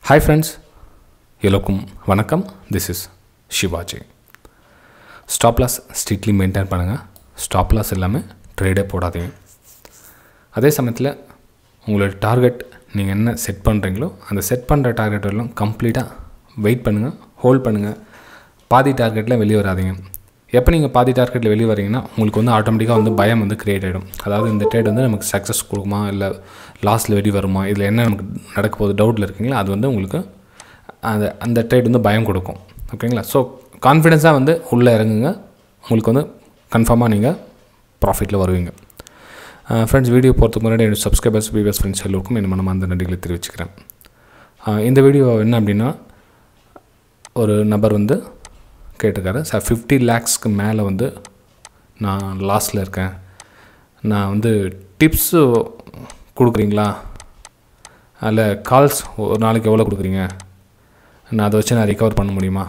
Hi friends எல்லோருக்கும் வணக்கம் this is Shivaji stop loss strictly maintain பண்ணுங்கள் ஸ்டாப் லாஸ் இல்லாமல் ட்ரேடே போடாதீங்க அதே சமயத்தில் உங்களோட டார்கெட் நீங்கள் என்ன செட் பண்ணுறீங்களோ அந்த செட் பண்ணுற டார்கெட் எல்லாம் கம்ப்ளீட்டாக வெயிட் பண்ணுங்கள் ஹோல்ட் பண்ணுங்கள் பாதி டார்கெட்டில் வெளியே வராதீங்க எப்போ நீங்கள் பாதி டார்கெட்டில் வெளியே வரீங்கன்னா உங்களுக்கு வந்து ஆட்டோமேட்டிக்காக வந்து பயம் வந்து க்ரியேட் ஆகிடும் அதாவது இந்த ட்ரேட் வந்து நமக்கு சக்ஸஸ் கொடுக்குமா இல்லை லாஸில் வெளியே வருமா இதில் என்ன நமக்கு நடக்க போகுது டவுட்டில் இருக்கீங்களா அது வந்து உங்களுக்கு அந்த அந்த ட்ரேட் வந்து பயம் கொடுக்கும் ஓகேங்களா ஸோ கான்ஃபிடென்ஸாக வந்து உள்ளே இறங்குங்க உங்களுக்கு வந்து கன்ஃபார்மாக நீங்கள் ப்ராஃபிட்டில் வருவீங்க ஃப்ரெண்ட்ஸ் வீடியோ போகிறதுக்கு முன்னாடி என்னோட சப்ஸ்கிரைபர்ஸ் வியூவர்ஸ் ஃப்ரெண்ட்ஸ் எல்லோருக்கும் என்ன மனமார்ந்த நன்றிகளை தெரிவிச்சுக்கிறேன் ஆஹ் இந்த வீடியோ என்ன அப்படின்னா ஒரு நபர் வந்து கேட்டிருக்காரு சார் ஃபிஃப்டி லேக்ஸ்க்கு மேலே வந்து நான் லாஸில் இருக்கேன் நான் வந்து டிப்ஸு கொடுக்குறீங்களா அதில் கால்ஸ் ஒரு நாளைக்கு எவ்வளோ கொடுக்குறீங்க நான் அதை வச்சு நான் ரிகவர் பண்ண முடியுமா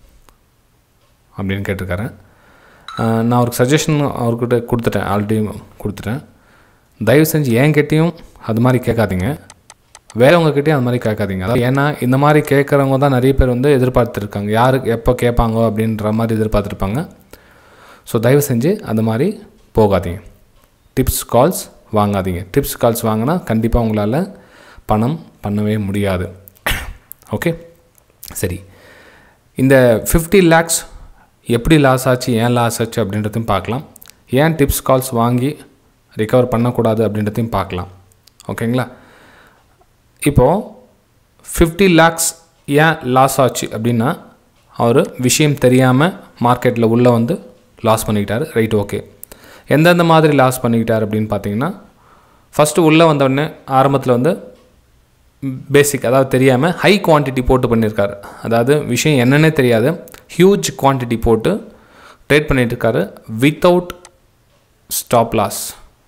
அப்படின்னு கேட்டிருக்காரு ஆஹ் நான் அவருக்கு சஜஷன் அவர்கிட்ட கொடுத்துட்டேன் ஆல்ரெடி கொடுத்துட்டேன் தயவு செஞ்சு என்கிட்டயும் அது மாதிரி கேட்காதீங்க வேறவங்கக்கிட்டேயும் அது மாதிரி கேட்காதீங்க அதாவது ஏன்னா இந்த மாதிரி கேட்குறவங்க தான் நிறைய பேர் வந்து எதிர்பார்த்துருக்காங்க யாருக்கு எப்போ கேட்பாங்க அப்படின்ற மாதிரி எதிர்பார்த்துருப்பாங்க ஸோ தயவு செஞ்சு அந்த மாதிரி போகாதீங்க டிப்ஸ் கால்ஸ் வாங்காதீங்க டிப்ஸ் கால்ஸ் வாங்கினா கண்டிப்பாக உங்களால் பணம் பண்ணவே முடியாது ஓகே சரி இந்த ஃபிஃப்டி லேக்ஸ் எப்படி லாஸ் ஆச்சு ஏன் லாஸ் ஆச்சு அப்படின்றதையும் பார்க்கலாம் ஏன் டிப்ஸ் கால்ஸ் வாங்கி ரிகவர் பண்ணக்கூடாது அப்படின்றதையும் பார்க்கலாம் ஓகேங்களா இப்போது ஃபிஃப்டி லேக்ஸ் ஏன் லாஸ் ஆச்சு அப்படின்னா அவர் விஷயம் தெரியாமல் மார்க்கெட்டில் உள்ளே வந்து லாஸ் பண்ணிக்கிட்டாரு ரைட் ஓகே எந்தெந்த மாதிரி லாஸ் பண்ணிக்கிட்டார் அப்படின்னு பார்த்தீங்கன்னா ஃபஸ்ட்டு உள்ளே வந்தோடனே ஆரம்பத்தில் வந்து பேசிக் அதாவது தெரியாமல் ஹை குவான்டிட்டி போட்டு பண்ணியிருக்காரு அதாவது விஷயம் என்னன்னே தெரியாது ஹியூஜ் குவான்டிட்டி போட்டு ட்ரேட் பண்ணிட்டு இருக்காரு வித்தவுட் ஸ்டாப் லாஸ்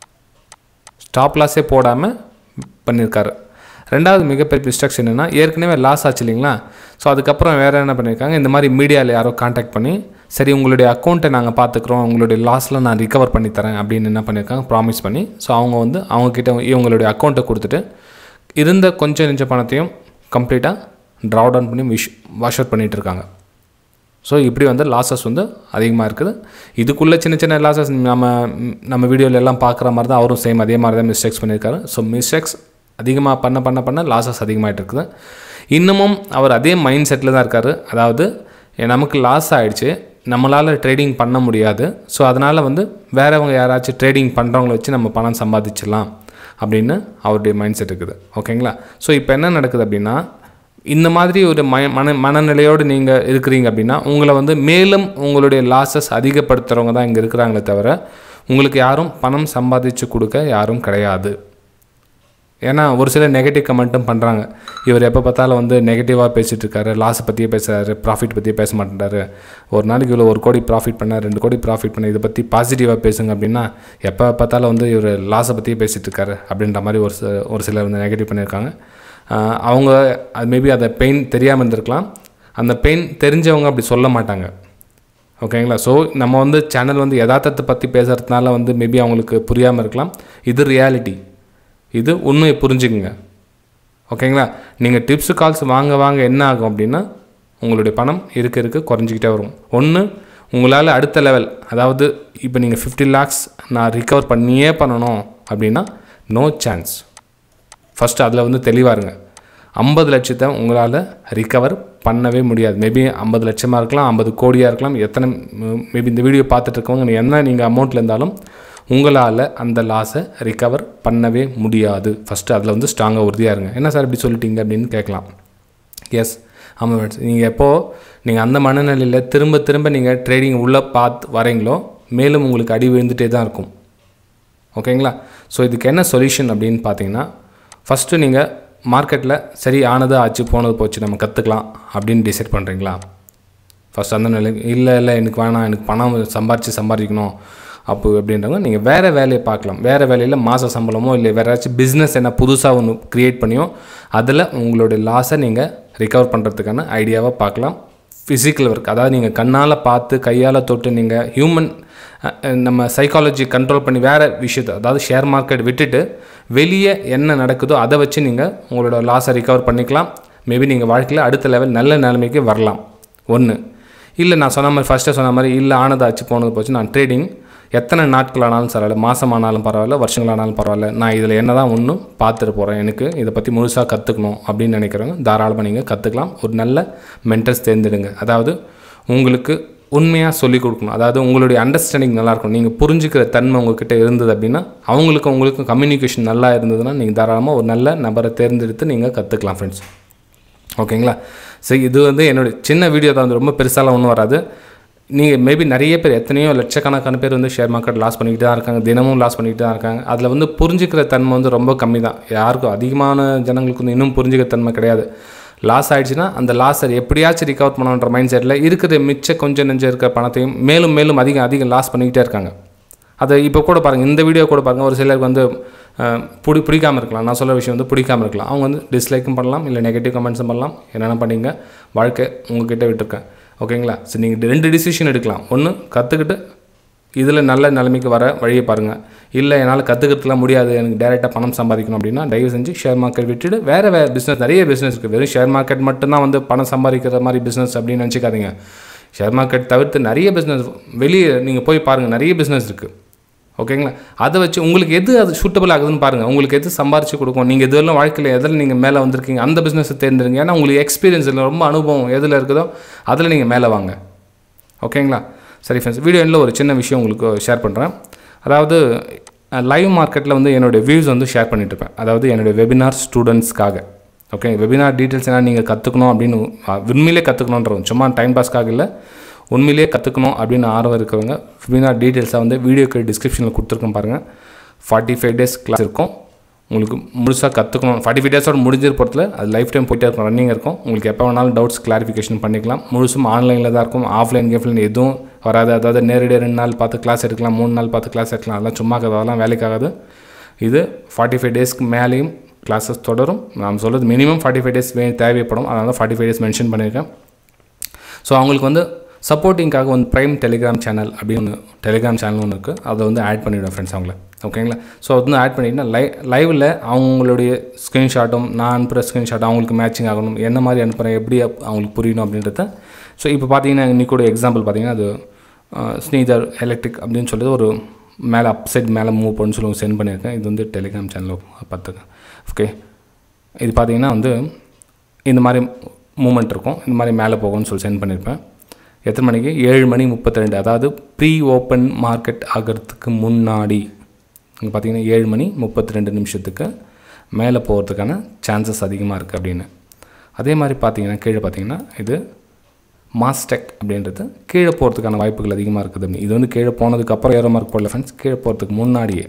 ஸ்டாப் லாஸே போடாமல் பண்ணியிருக்காரு ரெண்டாவது மிகப்பெரிய மிஸ்டேக்ஸ் என்னென்னா ஏற்கனவே லாஸ் ஆச்சு இல்லைங்களா ஸோ அதுக்கப்புறம் வேறு என்ன பண்ணியிருக்காங்க இந்த மாதிரி மீடியாவில் யாரோ காண்டாக்ட் பண்ணி சரி உங்களுடைய அக்கௌண்ட்டை நாங்கள் பார்த்துக்குறோம் உங்களுடைய லாஸில் நான் ரிகவர் பண்ணி தரேன் அப்படின்னு என்ன பண்ணியிருக்காங்க ப்ராமிஸ் பண்ணி ஸோ அவங்க வந்து அவங்கக்கிட்ட இவங்களுடைய அக்கௌண்ட்டை கொடுத்துட்டு இருந்த கொஞ்சம் நெஞ்ச பணத்தையும் கம்ப்ளீட்டாக ட்ரா டவுன் பண்ணி விஷ் வாஷ் அவுட் பண்ணிகிட்டு இருக்காங்க ஸோ இப்படி வந்து லாஸஸ் வந்து அதிகமாக இருக்குது இதுக்குள்ளே சின்ன சின்ன லாஸஸ் நம்ம நம்ம வீடியோவில் எல்லாம் பார்க்குற மாதிரி தான் அவரும் சேம் அதே மாதிரி தான் மிஸ்டேக்ஸ் பண்ணியிருக்காரு ஸோ மிஸ்டேக்ஸ் அதிகமாக பண்ண பண்ண பண்ண லாஸஸ் அதிகமாகிட்டு இருக்குது இன்னமும் அவர் அதே மைண்ட் செட்டில் தான் இருக்கார் அதாவது நமக்கு லாஸ் ஆகிடுச்சு நம்மளால் ட்ரேடிங் பண்ண முடியாது ஸோ அதனால் வந்து வேறவங்க யாராச்சும் ட்ரேடிங் பண்ணுறவங்கள வச்சு நம்ம பணம் சம்பாதிச்சிடலாம் அப்படின்னு அவருடைய மைண்ட் செட் இருக்குது ஓகேங்களா ஸோ இப்போ என்ன நடக்குது அப்படின்னா இந்த மாதிரி ஒரு மய மன மனநிலையோடு நீங்கள் இருக்கிறீங்க அப்படின்னா உங்களை வந்து மேலும் உங்களுடைய லாஸஸ் அதிகப்படுத்துகிறவங்க தான் இங்கே இருக்கிறாங்களே தவிர உங்களுக்கு யாரும் பணம் சம்பாதிச்சு கொடுக்க யாரும் கிடையாது ஏன்னா ஒரு சில நெகட்டிவ் கமெண்ட்டும் பண்ணுறாங்க இவர் எப்போ பார்த்தாலும் வந்து நெகட்டிவாக பேசிகிட்டு இருக்காரு லாஸை பற்றியே பேசுகிறாரு ப்ராஃபிட் பற்றியே பேச மாட்டேன்றாரு ஒரு நாளைக்கு இவ்வளோ ஒரு கோடி ப்ராஃபிட் பண்ண ரெண்டு கோடி ப்ராஃபிட் பண்ண இதை பற்றி பாசிட்டிவாக பேசுங்க அப்படின்னா எப்போ பார்த்தாலும் வந்து இவர் லாஸை பற்றியே பேசிகிட்டு இருக்காரு அப்படின்ற மாதிரி ஒரு சில ஒரு சிலர் வந்து நெகட்டிவ் பண்ணியிருக்காங்க ஆஹ் அவங்க அது மேபி அதை பெயின் தெரியாமல் இருந்திருக்கலாம் அந்த பெயின் தெரிஞ்சவங்க அப்படி சொல்ல மாட்டாங்க ஓகேங்களா ஸோ நம்ம வந்து சேனல் வந்து யதார்த்தத்தை பற்றி பேசுகிறதுனால வந்து மேபி அவங்களுக்கு புரியாமல் இருக்கலாம் இது ரியாலிட்டி இது உண்மையை புரிஞ்சுக்குங்க ஓகேங்களா நீங்கள் டிப்ஸ் கால்ஸ் வாங்க வாங்க என்ன ஆகும் அப்படின்னா உங்களுடைய பணம் இருக்க இருக்க குறைஞ்சிக்கிட்டே வரும் ஒன்று உங்களால் அடுத்த லெவல் அதாவது இப்போ நீங்கள் ஃபிஃப்டி லேக்ஸ் நான் ரிகவர் பண்ணியே பண்ணணும் அப்படின்னா நோ சான்ஸ் ஃபஸ்ட்டு அதில் வந்து தெளிவாக இருங்க ஐம்பது லட்சத்தை உங்களால் ரிகவர் பண்ணவே முடியாது மேபி ஐம்பது லட்சமாக இருக்கலாம் ஐம்பது கோடியாக இருக்கலாம் எத்தனை மேபி இந்த வீடியோ பார்த்துட்டு இருக்கவங்க என்ன நீங்கள் அமௌண்ட்டில் இருந்தாலும் உங்களால் அந்த லாஸை ரிகவர் பண்ணவே முடியாது ஃபஸ்ட்டு அதில் வந்து ஸ்ட்ராங்காக உறுதியாக இருங்க என்ன சார் இப்படி சொல்லிட்டீங்க அப்படின்னு கேட்கலாம் எஸ் ஆமாம் ஃப்ரெண்ட்ஸ் நீங்கள் எப்போது நீங்கள் அந்த மனநிலையில் திரும்ப திரும்ப நீங்கள் ட்ரேடிங் உள்ளே பார்த்து வரீங்களோ மேலும் உங்களுக்கு அடி விழுந்துகிட்டே தான் இருக்கும் ஓகேங்களா ஸோ இதுக்கு என்ன சொல்யூஷன் அப்படின்னு பார்த்தீங்கன்னா ஃபஸ்ட்டு நீங்கள் மார்க்கெட்டில் சரி ஆனது ஆச்சு போனது போச்சு நம்ம கற்றுக்கலாம் அப்படின்னு டிசைட் பண்ணுறீங்களா ஃபஸ்ட் அந்த நிலை இல்லை இல்லை எனக்கு வேணாம் எனக்கு பணம் சம்பாரித்து சம்பாதிக்கணும் அப்போ அப்படின்றவங்க நீங்கள் வேறு வேலையை பார்க்கலாம் வேறு வேலையில் மாத சம்பளமோ இல்லை வேறு ஏதாச்சும் பிஸ்னஸ் என்ன புதுசாக ஒன்று க்ரியேட் பண்ணியோ அதில் உங்களுடைய லாஸை நீங்கள் ரிகவர் பண்ணுறதுக்கான ஐடியாவை பார்க்கலாம் ஃபிசிக்கல் ஒர்க் அதாவது நீங்கள் கண்ணால் பார்த்து கையால் தொட்டு நீங்கள் ஹியூமன் நம்ம சைக்காலஜி கண்ட்ரோல் பண்ணி வேறு விஷயத்தை அதாவது ஷேர் மார்க்கெட் விட்டுட்டு வெளியே என்ன நடக்குதோ அதை வச்சு நீங்கள் உங்களோட லாஸை ரிகவர் பண்ணிக்கலாம் மேபி நீங்கள் வாழ்க்கையில் அடுத்த லெவல் நல்ல நிலைமைக்கு வரலாம் ஒன்று இல்லை நான் சொன்ன மாதிரி ஃபஸ்ட்டே சொன்ன மாதிரி இல்லை ஆனதாச்சு போனது போச்சு நான் ட்ரேடிங் எத்தனை நாட்கள் ஆனாலும் பரவாயில்ல மாதம் ஆனாலும் பரவாயில்ல வருஷங்கள் ஆனாலும் பரவாயில்ல நான் இதில் என்ன தான் ஒன்றும் பார்த்துட்டு போகிறேன் எனக்கு இதை பற்றி முழுசாக கற்றுக்கணும் அப்படின்னு நினைக்கிறவங்க தாராளமாக நீங்கள் கற்றுக்கலாம் ஒரு நல்ல மென்டர்ஸ் தேர்ந்தெடுங்க அதாவது உங்களுக்கு உண்மையாக சொல்லிக் கொடுக்கணும் அதாவது உங்களுடைய அண்டர்ஸ்டாண்டிங் நல்லா இருக்கணும் நீங்கள் புரிஞ்சுக்கிற தன்மை உங்ககிட்ட இருந்தது அப்படின்னா அவங்களுக்கு உங்களுக்கும் கம்யூனிகேஷன் நல்லா இருந்ததுன்னா நீங்கள் தாராளமாக ஒரு நல்ல நபரை தேர்ந்தெடுத்து நீங்கள் கற்றுக்கலாம் ஃப்ரெண்ட்ஸ் ஓகேங்களா சரி இது வந்து என்னுடைய சின்ன வீடியோ தான் வந்து ரொம்ப பெருசாலாம் ஒன்றும் வராது நீங்கள் மேபி நிறைய பேர் எத்தனையோ லட்சக்கணக்கான பேர் வந்து ஷேர் மார்க்கெட் லாஸ் பண்ணிக்கிட்டு தான் இருக்காங்க தினமும் லாஸ் பண்ணிக்கிட்டு தான் இருக்காங்க அதில் வந்து புரிஞ்சுக்கிற தன்மை வந்து ரொம்ப கம்மி தான் யாருக்கும் அதிகமான ஜனங்களுக்கு வந்து இன்னும் புரிஞ்சுக்கிற தன்மை கிடையாது லாஸ் ஆயிடுச்சுன்னா அந்த லாஸை எப்படியாச்சும் ரிகவர் பண்ணணுன்ற மைண்ட் செட்டில் இருக்கிற மிச்ச கொஞ்சம் நெஞ்சம் இருக்கிற பணத்தையும் மேலும் மேலும் அதிகம் அதிகம் லாஸ் பண்ணிக்கிட்டே இருக்காங்க அதை இப்போ கூட பாருங்கள் இந்த வீடியோ கூட பாருங்கள் ஒரு சிலருக்கு வந்து அஹ், பிடி பிடிக்காம இருக்கலாம் நான் சொல்ல விஷயம் வந்து பிடிக்காம இருக்கலாம் அவங்க வந்து டிஸ்லைக்கும் பண்ணலாம் இல்லை நெகட்டிவ் கமெண்ட்ஸும் பண்ணலாம் என்னென்ன பண்ணீங்க வாழ்க்கை உங்ககிட்ட விட்டுருக்கேன் ஓகேங்களா சரி நீங்கள் ரெண்டு டிசிஷன் எடுக்கலாம் ஒன்று கற்றுக்கிட்டு இதில் நல்ல நிலைமைக்கு வர வழியை பாருங்கள் இல்லை என்னால் கற்றுக்கிறதுலாம் முடியாது எனக்கு டேரெக்டாக பணம் சம்பாதிக்கணும் அப்படின்னா தயவு செஞ்சு ஷேர் மார்க்கெட் விட்டுட்டு வேறு வேறு பிஸ்னஸ் நிறைய பிஸ்னஸ் இருக்குது வெறும் ஷேர் மார்க்கெட் மட்டும்தான் வந்து பணம் சம்பாதிக்கிற மாதிரி பிஸ்னஸ் அப்படின்னு நினச்சிக்காதீங்க ஷேர் மார்க்கெட் தவிர்த்து நிறைய பிஸ்னஸ் வெளியே நீங்கள் போய் பாருங்கள் நிறைய பிஸ்னஸ் இருக்குது ஓகேங்களா அதை வச்சு உங்களுக்கு எது அது சூட்டபிள் ஆகுதுன்னு பாருங்கள் உங்களுக்கு எது சம்பாரிச்சு கொடுக்கும் நீங்கள் எதுவெல்லாம் வாழ்க்கையில் எதில் நீங்கள் மேலே வந்திருக்கீங்க அந்த பிஸ்னஸை தேர்ந்தெடுங்க ஏன்னா உங்களுக்கு எக்ஸ்பீரியன்ஸ் இல்லை ரொம்ப அனுபவம் எதில் இருக்குதோ அதில் நீங்கள் மேலே வாங்க ஓகேங்களா சரி ஃப்ரெண்ட்ஸ் வீடியோ எண்டில் ஒரு சின்ன விஷயம் உங்களுக்கு ஷேர் பண்ணுறேன் அதாவது லைவ் மார்க்கெட்டில் வந்து என்னுடைய வியூஸ் வந்து ஷேர் பண்ணிட்டு இருப்பேன் அதாவது என்னுடைய வெபினார் ஸ்டூடெண்ட்ஸ்க்காக ஓகே வெபினார் டீட்டெயில்ஸ் என்ன நீங்கள் கற்றுக்கணும் அப்படின்னு அஹ், உண்மையிலே கற்றுக்கணுன்றவங்க சும்மா டைம் பாஸ்க்காக இல்லை உண்மையிலேயே கற்றுக்கணும் அப்படின்னு ஆர்வம் இருக்கிறவங்க வெபினார் டீட்டெயில்ஸாக வந்து வீடியோக்கு டிஸ்கிரிப்ஷனில் கொடுத்துருக்கேன் பாருங்கள் ஃபார்ட்டி ஃபைவ் டேஸ் கிளாஸ் இருக்கும் உங்களுக்கு முழுசாக கற்றுக்கணும் ஃபார்ட்டி ஃபைவ் டேஸோட முடிஞ்சிரு பொறுத்தில் அது லைஃப் டைம் போயிட்டே இருக்கும் ரன்னிங் இருக்கும் உங்களுக்கு எப்போ வேணாலும் டவுட்ஸ் கிளாரிஃபிகேஷன் பண்ணிக்கலாம் முழுசும் ஆன்லைனில் தான் இருக்கும் ஆஃப்லைன் கேஃப்லைன் எதுவும் வராது அதாவது நேரடியாக ரெண்டு நாள் பார்த்து கிளாஸ் எடுக்கலாம் மூணு நாள் பார்த்து கிளாஸ் எடுக்கலாம் அதெல்லாம் சும்மா அதெல்லாம் வேலைக்காகாது இது ஃபார்ட்டி ஃபைவ் டேஸ்க்கு மேலேயும் கிளாஸஸ் தொடரும் நான் சொல்கிறது மினிமம் ஃபார்ட்டி ஃபைவ் டேஸ் வே தேவைப்படும் அதனால ஃபார்ட்டி ஃபைவ் டேஸ் மென்ஷன் பண்ணியிருக்கேன் ஸோ அவங்களுக்கு வந்து சப்போர்ட்டிங்காக வந்து ப்ரைம் டெலிகிராம் சேனல் அப்படின்னு ஒன்று டெலிகிராம் சேனல் ஒன்று இருக்குது அதை வந்து ஆட் பண்ணிவிடுவேன் ஃப்ரெண்ட்ஸ் அவங்கள ஓகேங்களா ஸோ அது வந்து ஆட் பண்ணிட்டா லை லைவில் அவங்களுடைய ஸ்க்ரீன்ஷாட்டும் நான் அனுப்புகிற ஸ்க்ரீன்ஷாட் அவங்களுக்கு மேட்சிங் ஆகணும் என்ன மாதிரி அனுப்புகிறேன் எப்படி அப்- அவங்களுக்கு புரியணும் அப்படின்றத ஸோ இப்போ பார்த்தீங்கன்னா இன்னைக்கு கூட எக்ஸாம்பிள் பார்த்தீங்கன்னா அது ஸ்னீதர் எலக்ட்ரிக் அப்படின்னு சொல்லிட்டு ஒரு மேலே அப் சைட் மேலே மூவ் பண்ணு சொல்லி சென்ட் பண்ணியிருக்கேன் இது வந்து டெலிகிராம் சேனலில் பார்த்துக்கேன் ஓகே இது பார்த்தீங்கன்னா வந்து இந்த மாதிரி மூமெண்ட் இருக்கும் இந்த மாதிரி மேலே போகும்னு சொல்லி சென்ட் பண்ணியிருப்பேன் எத்தனை மணிக்கு ஏழு மணி முப்பத்தி ரெண்டு அதாவது ப்ரீ ஓப்பன் மார்க்கெட் ஆகிறதுக்கு முன்னாடி இங்கே பார்த்தீங்கன்னா ஏழு மணி முப்பத்தி ரெண்டு நிமிஷத்துக்கு மேலே போகிறதுக்கான சான்சஸ் அதிகமாக இருக்குது அப்படின்னு அதே மாதிரி பார்த்தீங்கன்னா கீழே பார்த்தீங்கன்னா இது மாஸ்டெக் அப்படின்றது கீழே போகிறதுக்கான வாய்ப்புகள் அதிகமாக இருக்குது அப்படின்னு. இது வந்து கீழே போனதுக்கப்புறம் ஏரோ மார்க் போடல ஃப்ரெண்ட்ஸ் கீழே போகிறதுக்கு முன்னாடியே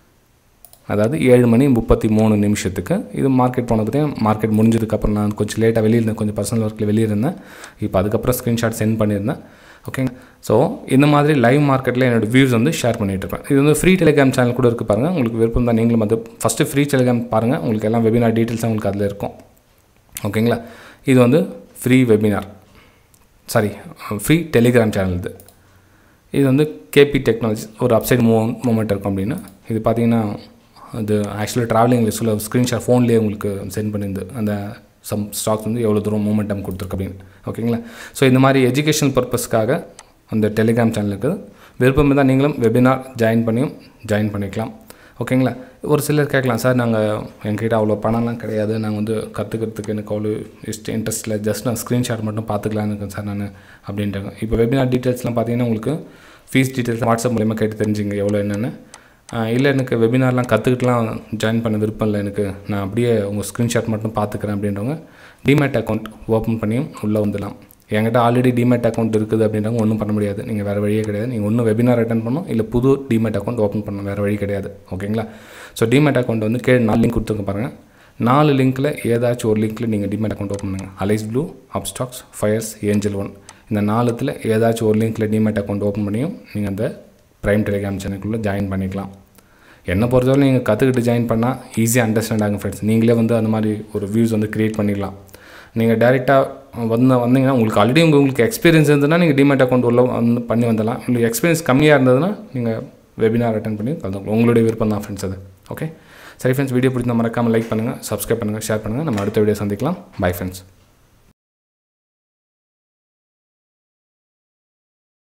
அதாவது ஏழு மணி முப்பத்தி மூணு நிமிஷத்துக்கு இது மார்க்கெட் போனதுலேயும் மார்க்கெட் முடிஞ்சதுக்கப்புறம் நான் கொஞ்சம் லேட்டாக வெளியே இருந்தேன் கொஞ்சம் பர்சனல் ஒர்க்கில் வெளியே இருந்தேன் இப்போ அதுக்கப்புறம் ஸ்க்ரீன்ஷாட் சென்ட் பண்ணியிருந்தேன் ஓகேங்க ஸோ இந்த மாதிரி லைவ் மார்க்கெட்டில் என்னோட வியூஸ் வந்து ஷேர் பண்ணிட்டு இருப்பேன் இது வந்து ஃப்ரீ டெலிகிராம் சேனல் கூட இருக்குது பாருங்கள் உங்களுக்கு விருப்பம் தான் நீங்களும் வந்து ஃபஸ்ட்டு ஃப்ரீ டெலிகிராம் பாருங்கள் உங்களுக்கு எல்லாம் வெபினார் டீட்டெயில்ஸ் உங்களுக்கு அதில் இருக்கும் ஓகேங்களா இது வந்து free webinar sorry free telegram channel இது இது வந்து கேபி டெக்னாலஜி ஒரு அப்சைட் மூவ் மூமெண்ட் இருக்கும் அப்படின்னு இது பார்த்தீங்கன்னா அது ஆக்சுவலாக ட்ராவலிங் லிஸ்ட்டில் ஸ்க்ரீன்ஷாட் ஃபோன்லேயே உங்களுக்கு சென்ட் பண்ணியிருந்து அந்த சம் ஸ்டாக்ஸ் வந்து எவ்வளோ தூரம் மூமெண்டம் கொடுத்துருக்கு அப்படின்னு ஓகேங்களா ஸோ இந்த மாதிரி எஜுகேஷனல் பர்பஸ்க்காக அந்த டெலிகிராம் சேனல் இருக்குது விருப்பம் இருந்தால் நீங்களும் வெபினார் ஜாயின் பண்ணியும் ஜாயின் பண்ணிக்கலாம் ஓகேங்களா ஒரு சிலர் கேட்கலாம் சார் நாங்கள் எங்ககிட்ட அவ்வளோ பணம்லாம் கிடையாது நாங்கள் வந்து கற்றுக்கிறதுக்கு எனக்கு அவ்வளோ இஷ்ட இன்ட்ரெஸ்ட் இல்லை ஜஸ்ட் நான் ஸ்க்ரீன்ஷாட் மட்டும் பார்த்துக்கலான்னு இருக்கேன் சார் நான் அப்படின்ட்டாங்க இப்போ வெபினார் டீட்டெயில்ஸ்லாம் பார்த்தீங்கன்னா உங்களுக்கு ஃபீஸ் டீட்டெயில்ஸ் வாட்ஸ்அப் மூலியமாக கேட்டு தெரிஞ்சுங்க எவ்வளோ என்னென்னு இல்லை எனக்கு வெபினார்லாம் கற்றுக்கிட்டுலாம் ஜாயின் பண்ண விருப்பம் இல்லை எனக்கு நான் அப்படியே உங்கள் ஸ்க்ரீன்ஷாட் மட்டும் பார்த்துக்கிறேன் அப்படின்றவங்க டிமேட் அக்கௌண்ட் ஓப்பன் பண்ணியும் உள்ளே வந்துடலாம் என்கிட்ட ஆல்ரெடி டிமேட் அக்கௌண்ட் இருக்குது அப்படின்றவங்க ஒன்றும் பண்ண முடியாது நீங்கள் வேறு வழியே கிடையாது நீங்கள் ஒன்றும் வெபினார் அட்டன் பண்ணணும் இல்லை புது டிமேட் அக்கௌண்ட் ஓப்பன் பண்ணணும் வேறு வழி கிடையாது ஓகேங்களா ஸோ டிமேட் அக்கௌண்ட் வந்து கீழே நாலு லிங்க் கொடுத்துருங்க பாருங்கள் நாலு லிங்க்கில் ஏதாச்சும் ஒரு லிங்க்கில் நீங்கள் டிமேட் அக்கௌண்ட் ஓப்பன் பண்ணுங்கள் Alice Blue Upstox Fyers Angel One இந்த நாலுத்தில் ஏதாச்சும் ஒரு லிங்க்கில் டிமேட் அக்கௌண்ட் ஓப்பன் பண்ணியும் நீங்கள் அந்த ப்ரைம் டெலிகிராம் சேனலுக்குள்ளே ஜாயின் பண்ணிக்கலாம் என்னை பொறுத்தவரை நீங்கள் கற்றுக்கிட்டு ஜாயின் பண்ணால் ஈஸியாக அண்டர்ஸ்டாண்ட் ஆகும் ஃப்ரெண்ட்ஸ் நீங்களே வந்து அந்த மாதிரி ஒரு வியூஸ் வந்து க்ரியேட் பண்ணிடலாம் நீங்கள் டேரெக்டாக வந்து வந்தீங்கன்னா உங்களுக்கு ஆல்ரெடி உங்களுக்கு எக்ஸ்பீரியன்ஸ் இருந்ததுன்னா நீங்கள் டிமேட் அக்கௌண்ட் உள்ள வந்து பண்ணி வந்துடலாம் உங்களுக்கு எக்ஸ்பீரியன்ஸ் கம்மியாக இருந்ததுன்னா நீங்கள் வெபினார் அட்டன் பண்ணி கலந்துக்கலாம் உங்களுடைய விருப்பம் தான் ஃப்ரெண்ட்ஸ் அது ஓகே சரி ஃப்ரெண்ட்ஸ் வீடியோ பிடிச்சா மறக்காமல் லைக் பண்ணுங்கள் சப்ஸ்கிரைப் பண்ணுங்கள் ஷேர் பண்ணுங்கள் நம்ம அடுத்த வீடியோ சந்திக்கலாம் பை ஃப்ரெண்ட்ஸ்